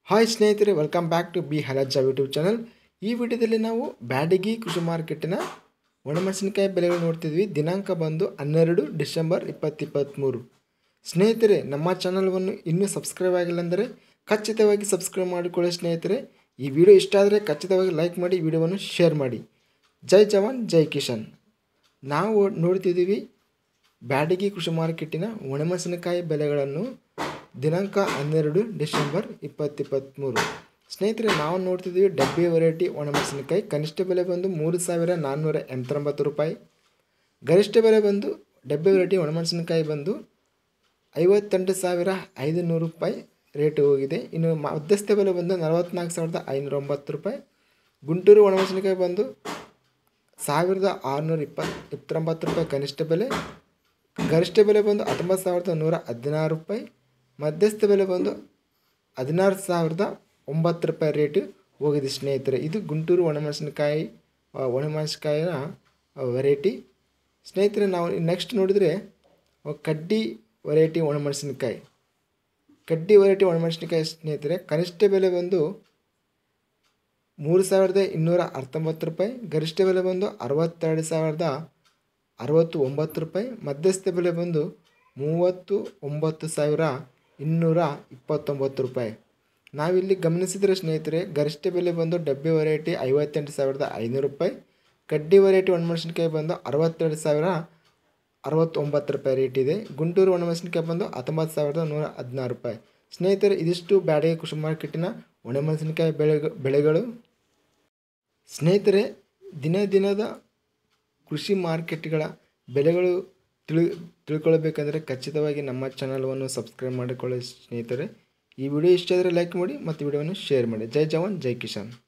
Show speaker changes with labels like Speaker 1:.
Speaker 1: hi ಸ್ನೇಹಿತರೆ welcome back to ಬಿ ಹಲಜ್ಜ ಯೂಟ್ಯೂಬ್ ಚಾನಲ್ ಈ ವಿಡಿಯೋದಲ್ಲಿ ನಾವು ಬ್ಯಾಡಗಿ ಕೃಷಿ ಮಾರ್ಕೆಟಿನ ಒಣಮೆಣಸಿನಕಾಯಿ ಬೆಲೆಗಳು ನೋಡ್ತಿದ್ವಿ ದಿನಾಂಕ ಬಂದು ಹನ್ನೆರಡು ಡಿಸೆಂಬರ್ ಇಪ್ಪತ್ತಿಪ್ಪತ್ತ್ಮೂರು ಸ್ನೇಹಿತರೆ ನಮ್ಮ ಚಾನಲ್ವನ್ನು ಇನ್ನೂ ಸಬ್ಸ್ಕ್ರೈಬ್ ಆಗಿಲ್ಲ ಅಂದರೆ ಖಚಿತವಾಗಿ ಸಬ್ಸ್ಕ್ರೈಬ್ ಮಾಡಿಕೊಳ್ಳಿ ಸ್ನೇಹಿತರೆ ಈ ವಿಡಿಯೋ ಇಷ್ಟ ಆದರೆ ಖಚಿತವಾಗಿ ಲೈಕ್ ಮಾಡಿ ವಿಡಿಯೋವನ್ನು ಶೇರ್ ಮಾಡಿ ಜೈ ಜವಾನ್ ಜೈ ಕಿಶನ್ ನಾವು ನೋಡ್ತಿದ್ದೀವಿ ಬ್ಯಾಡಗಿ ಕೃಷಿ ಮಾರ್ಕೆಟಿನ ಒಣಮೆಣಸಿನಕಾಯಿ ಬೆಲೆಗಳನ್ನು ದಿನಾಂಕ ಹನ್ನೆರಡು ಡಿಸೆಂಬರ್ ಇಪ್ಪತ್ತಿಪ್ಪತ್ತ್ಮೂರು ಸ್ನೇಹಿತರೆ ನಾವು ನೋಡ್ತಿದ್ದೀವಿ ಡಬ್ಬಿ ವೆರೈಟಿ ಒಣಮೆಣಸಿನಕಾಯಿ ಕನಿಷ್ಠ ಬೆಲೆ ಬಂದು ಮೂರು ಸಾವಿರ ನಾನ್ನೂರ ಎಂಬತ್ತೊಂಬತ್ತು ರೂಪಾಯಿ ಗರಿಷ್ಠ ಬೆಲೆ ಬಂದು ಡಬ್ಬಿ ವೆರೈಟಿ ಒಣಮೆಣಸಿನಕಾಯಿ ಬಂದು ಐವತ್ತೆಂಟು ಸಾವಿರ ಐದು ನೂರು ರೂಪಾಯಿ ರೇಟ್ ಹೋಗಿದೆ ಇನ್ನು ಮಧ್ಯಸ್ಥ ಬೆಲೆ ಬಂದು ನಲವತ್ತ್ನಾಲ್ಕು ಸಾವಿರದ ಐನೂರ ಒಂಬತ್ತು ರೂಪಾಯಿ ಗುಂಟೂರು ಒಣಮೆಣಸಿನಕಾಯಿ ಬಂದು ಸಾವಿರದ ಆರುನೂರ ಇಪ್ಪತ್ತು ಇಪ್ಪತ್ತೊಂಬತ್ತು ರೂಪಾಯಿ ಕನಿಷ್ಠ ಬೆಲೆ ಗರಿಷ್ಠ ಬೆಲೆ ಬಂದು ಹತ್ತೊಂಬತ್ತು ಸಾವಿರದ ನೂರ ಹದಿನಾರು ರೂಪಾಯಿ ಮಧ್ಯಸ್ಥ ಬೆಲೆ ಬಂದು ಹದಿನಾರು ಸಾವಿರದ ಒಂಬತ್ತು ರೂಪಾಯಿ ರೇಟ್ ಹೋಗಿದೆ ಸ್ನೇಹಿತರೆ ಇದು ಗುಂಟೂರು ಒಣಮೆಣಸಿನಕಾಯಿ ಆ, ಒಣಮೆಣಸಿನಕಾಯಿನ ವೆರೈಟಿ ಸ್ನೇಹಿತರೆ ನಾವು ನೆಕ್ಸ್ಟ್ ನೋಡಿದರೆ ಆ, ಕಡ್ಡಿ ವೆರೈಟಿ ಒಣಮೆಣಸಿನಕಾಯಿ ಕಡ್ಡಿ ವೆರೈಟಿ ಒಣಮೆಣಸಿನಕಾಯಿ ಸ್ನೇಹಿತರೆ ಕನಿಷ್ಠ ಬೆಲೆ ಬಂದು ಮೂರು ಸಾವಿರದ ಇನ್ನೂರ ಹತ್ತೊಂಬತ್ತು ರೂಪಾಯಿ ಗರಿಷ್ಠ ಬೆಲೆ ಬಂದು ಅರವತ್ತೆರಡು ಸಾವಿರದ ಅರವತ್ತು ಒಂಬತ್ತು ರೂಪಾಯಿ ಮಧ್ಯಸ್ಥ ಬೆಲೆ ಬಂದು ಮೂವತ್ತು ಒಂಬತ್ತು ಸಾವಿರ ಇನ್ನೂರ ಇಪ್ಪತ್ತೊಂಬತ್ತು ರೂಪಾಯಿ ನಾವಿಲ್ಲಿ ಗಮನಿಸಿದರೆ ಸ್ನೇಹಿತರೆ ಗರಿಷ್ಠ ಬೆಲೆ ಬಂದು ಡಬ್ಬಿ ವೆರೈಟಿ ಐವತ್ತೆಂಟು ಸಾವಿರದ ಐನೂರು ರೂಪಾಯಿ ಕಡ್ಡಿ ವೆರೈಟಿ ಒಣಮೆಣಸಿನಕಾಯಿ ಬಂದು ಅರವತ್ತೆರಡು ಸಾವಿರ ಅರವತ್ತೊಂಬತ್ತು ರೂಪಾಯಿ ರೇಟ್ ಇದೆ ಗುಂಟೂರು ಒಣಮೆಣಸಿನಕಾಯಿ ಬಂದು ಹತ್ತೊಂಬತ್ತು ಸಾವಿರದ ನೂರ ಹದಿನಾರು ರೂಪಾಯಿ ಸ್ನೇಹಿತರೆ ಇದಿಷ್ಟು ಬ್ಯಾಡಗಿ ಕೃಷಿ ಮಾರ್ಕೆಟಿನ ಒಣಮೆಣಸಿನಕಾಯಿ ಬೆಳೆ ಬೆಳೆಗಳು ಸ್ನೇಹಿತರೆ ದಿನ ದಿನದ ಕೃಷಿ ಮಾರ್ಕೆಟ್ಗಳ ಬೆಲೆಗಳು ತಿಳಿ ತಿಳ್ಕೊಳ್ಬೇಕಂದ್ರೆ ಖಚಿತವಾಗಿ ನಮ್ಮ ಚಾನಲ್ವನ್ನು ಸಬ್ಸ್ಕ್ರೈಬ್ ಮಾಡಿಕೊಳ್ಳಿ ಸ್ನೇಹಿತರೆ ಈ ವಿಡಿಯೋ ಇಷ್ಟ ಆದರೆ ಲೈಕ್ ಮಾಡಿ ಮತ್ತು ವಿಡಿಯೋವನ್ನು ಶೇರ್ ಮಾಡಿ ಜೈ ಜವಾನ್ ಜೈ ಕಿಶನ್